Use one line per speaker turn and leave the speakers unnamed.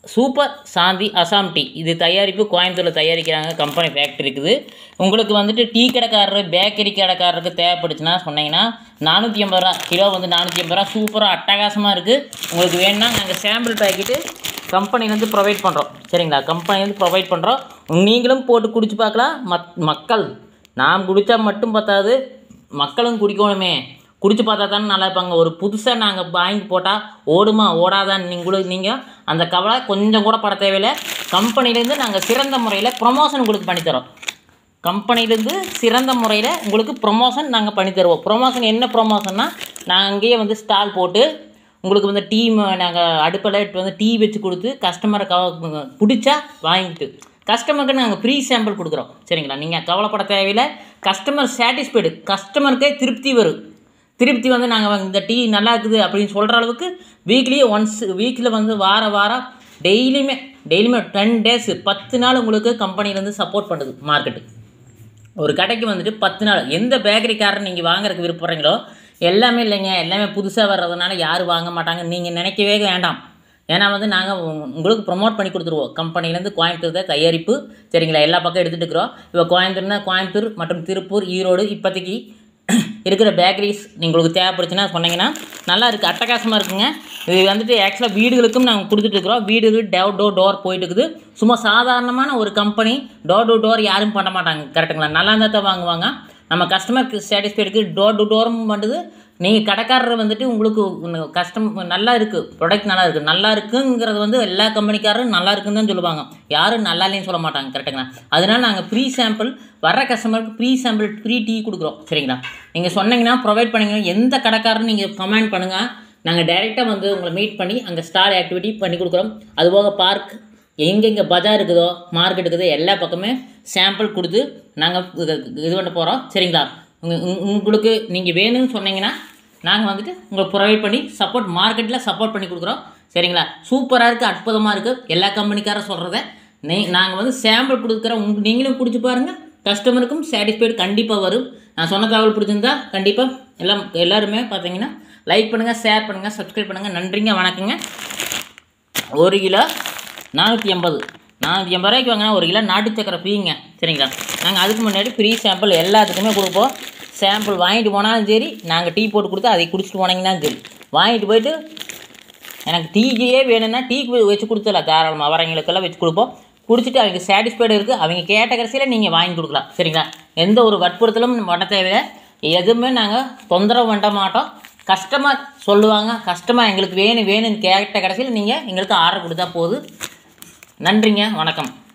super சாந்தி Assam tea இது தயாரிப்பு கோயம்புத்தூரில் தயாரிக்கிறாங்க கம்பெனி ஃபேக்ட்ரி இருக்குது உங்களுக்கு வந்துட்டு டீ கடைக்காரர் பேக்கரி கடைக்காரருக்கு தேவைப்படுச்சுன்னா சொன்னீங்கன்னா நானூற்றி ஐம்பது ரூபா கிலோ வந்து நானூற்றி ஐம்பது ரூபா சூப்பராக அட்டகாசமாக இருக்குது உங்களுக்கு வேணும்னா நாங்கள் சாம்பிள் பாக்கெட்டு கம்பெனிலேருந்து ப்ரொவைட் பண்ணுறோம் சரிங்களா கம்பெனிலேருந்து ப்ரொவைட் பண்ணுறோம் நீங்களும் போட்டு குடிச்சு பார்க்கலாம் மத் மக்கள் நாம் குடித்தா மட்டும் பத்தாது மக்களும் குடிக்கணுமே குடிச்சு பார்த்தா தானே நல்லா இருப்பாங்க ஒரு புதுசாக நாங்கள் வாங்கி போட்டால் ஓடுமா ஓடாதான்னு நீங்கள் நீங்கள் அந்த கவலை கொஞ்சம் கூட பட தேவையில்லை கம்பெனிலேருந்து நாங்கள் சிறந்த முறையில் ப்ரொமோஷன் உங்களுக்கு பண்ணித்தரோம் கம்பெனிலேருந்து சிறந்த முறையில் உங்களுக்கு ப்ரொமோஷன் நாங்கள் பண்ணி தருவோம் ப்ரொமோஷன் என்ன ப்ரொமோஷன்னா நாங்கள் அங்கேயே வந்து ஸ்டால் போட்டு உங்களுக்கு வந்து டீ நாங்கள் அடுப்பில் எடுத்து வந்து டீ வச்சு கொடுத்து கஸ்டமரை கவ பிடிச்சா வாங்கிட்டு கஸ்டமருக்கு நாங்கள் ஃப்ரீ சாம்பிள் கொடுக்குறோம் சரிங்களா நீங்கள் கவலைப்பட தேவையில்லை கஸ்டமர் சாட்டிஸ்ஃபைடு கஸ்டமருக்கே திருப்தி வரும் திருப்தி வந்து நாங்கள் இந்த டீ நல்லா இருக்குது அப்படின்னு சொல்கிற அளவுக்கு வீக்லி ஒன்ஸ் வீக்கில் வந்து வார வாரம் டெய்லியுமே டெய்லியுமே டென் டேஸ் பத்து நாள் உங்களுக்கு கம்பெனிலேருந்து சப்போர்ட் பண்ணுது மார்க்கெட்டு ஒரு கடைக்கு வந்துட்டு பத்து நாள் எந்த பேக்கரிக்காரர் நீங்கள் வாங்குறதுக்கு விருப்பப்படுறீங்களோ எல்லாமே இல்லைங்க எல்லாமே புதுசாக வர்றதுனால யாரும் வாங்க மாட்டாங்க நீங்கள் நினைக்கவே வேண்டாம் ஏன்னா வந்து நாங்கள் உங்களுக்கு ப்ரொமோட் பண்ணி கொடுத்துருவோம் கம்பெனிலேருந்து கோயம்புத்தூர் தான் தயாரிப்பு சரிங்களா எல்லா பக்கம் எடுத்துகிட்டு இருக்கிறோம் இப்போ கோயம்புத்தூர்னா கோயம்புத்தூர் மற்றும் திருப்பூர் ஈரோடு இப்போதைக்கு இருக்கிற பேக்கரிஸ் உங்களுக்கு தேவைப்படுச்சுன்னா சொன்னீங்கன்னா நல்லா இருக்குது அட்டகாசமாக இருக்குங்க இது வந்துட்டு ஆக்சுவலாக வீடுகளுக்கும் நாங்கள் கொடுத்துட்ருக்குறோம் வீடு டோர் டோர் டோர் போயிட்டு இருக்குது சும்மா சாதாரணமான ஒரு கம்பெனி டோர் டு டோர் யாரும் பண்ண மாட்டாங்க கரெக்டுங்களா நல்லா இருந்தால் தான் வாங்குவாங்க நம்ம கஸ்டமருக்கு சாட்டிஸ்ஃபைடுக்கு டோர் டு டோரும் பண்ணுது நீங்கள் கடைக்காரர் வந்துட்டு உங்களுக்கு கஸ்டம் நல்லா இருக்குது ப்ராடக்ட் நல்லா இருக்குது நல்லா இருக்குங்கிறது வந்து எல்லா கம்பெனிக்காரரும் நல்லா இருக்குன்னு தான் சொல்லுவாங்க யாரும் நல்லா இல்லைன்னு சொல்ல மாட்டாங்க கரெக்டுங்களா அதனால நாங்கள் ஃப்ரீ சாம்பிள் வர்ற கஸ்டமருக்கு ஃப்ரீ சாம்பிள் ஃப்ரீ டீ கொடுக்குறோம் சரிங்களா நீங்கள் சொன்னீங்கன்னா ப்ரொவைட் பண்ணிங்கன்னா எந்த கடைக்காரரும் நீங்கள் கமெண்ட் பண்ணுங்கள் நாங்கள் டைரெக்டாக வந்து உங்களை மீட் பண்ணி அங்கே ஸ்டார் ஆக்டிவிட்டி பண்ணி கொடுக்குறோம் அதுபோக பார்க் எங்கெங்கே பஜார் இருக்குதோ மார்க்கெட் இருக்குதோ எல்லா பக்கமே சாம்பிள் கொடுத்து நாங்கள் இது பண்ண போகிறோம் சரிங்களா உங்க- உங்க- உங்களுக்கு நீங்கள் வேணும்னு சொன்னீங்கன்னா நாங்கள் வந்துட்டு உங்களுக்கு ப்ரொவைட் பண்ணி சப்போர்ட் மார்க்கெட்டில் சப்போர்ட் பண்ணி கொடுக்குறோம் சரிங்களா சூப்பராக இருக்குது அற்புதமாக இருக்குது எல்லா கம்பெனிக்காரும் சொல்கிறத நீ நாங்கள் வந்து சாம்பிள் கொடுக்குறோம் உங்க நீங்களும் குடிச்சு பாருங்கள் கஸ்டமருக்கும் சாட்டிஸ்ஃபைடு கண்டிப்பாக வரும் நான் சொன்ன தகவல் பிடிச்சிருந்தா கண்டிப்பாக எல்லாம் எல்லாருமே பார்த்தீங்கன்னா லைக் பண்ணுங்கள் ஷேர் பண்ணுங்கள் சப்ஸ்கிரைப் பண்ணுங்கள் நன்றிங்க வணக்கங்க ஒரு கிலோ நானூற்றி எண்பது நானூற்றி எண்பது ரூபாய்க்கு வாங்கினா ஒரு கிலோ நாட்டு சக்கரை ஃப்ரீங்க சரிங்களா நாங்கள் அதுக்கு முன்னாடி ஃப்ரீ சாம்பிள் எல்லாத்துக்குமே கொடுப்போம் சாம்பிள் வாங்கிட்டு போனாலும் சரி நாங்கள் டீ போட்டு கொடுத்தா அதை குடிச்சிட்டு போனீங்கன்னா சரி வாங்கிட்டு போயிட்டு எனக்கு டீக்கே வேணும்னா டீக்கு வச்சு கொடுத்துடலாம் தாராளமாக வரவங்களுக்கெல்லாம் வச்சு கொடுப்போம் குடிச்சிட்டு அவங்க சாட்டிஸ்ஃபைடு இருக்குது அவங்க கேட்ட கடைசியில் நீங்கள் வாங்கி கொடுக்கலாம் சரிங்களா எந்த ஒரு வற்புறுத்தலும் பண்ண தேவையில்லை எதுவுமே நாங்கள் தொந்தரவு பண்ண மாட்டோம் கஸ்டமர் சொல்லுவாங்க கஸ்டமர் எங்களுக்கு வேணும் வேணும்னு கேட்ட கடைசியில் நீங்கள் எங்களுக்கு ஆர்டர் கொடுத்தா போதும் நன்றிங்க வணக்கம்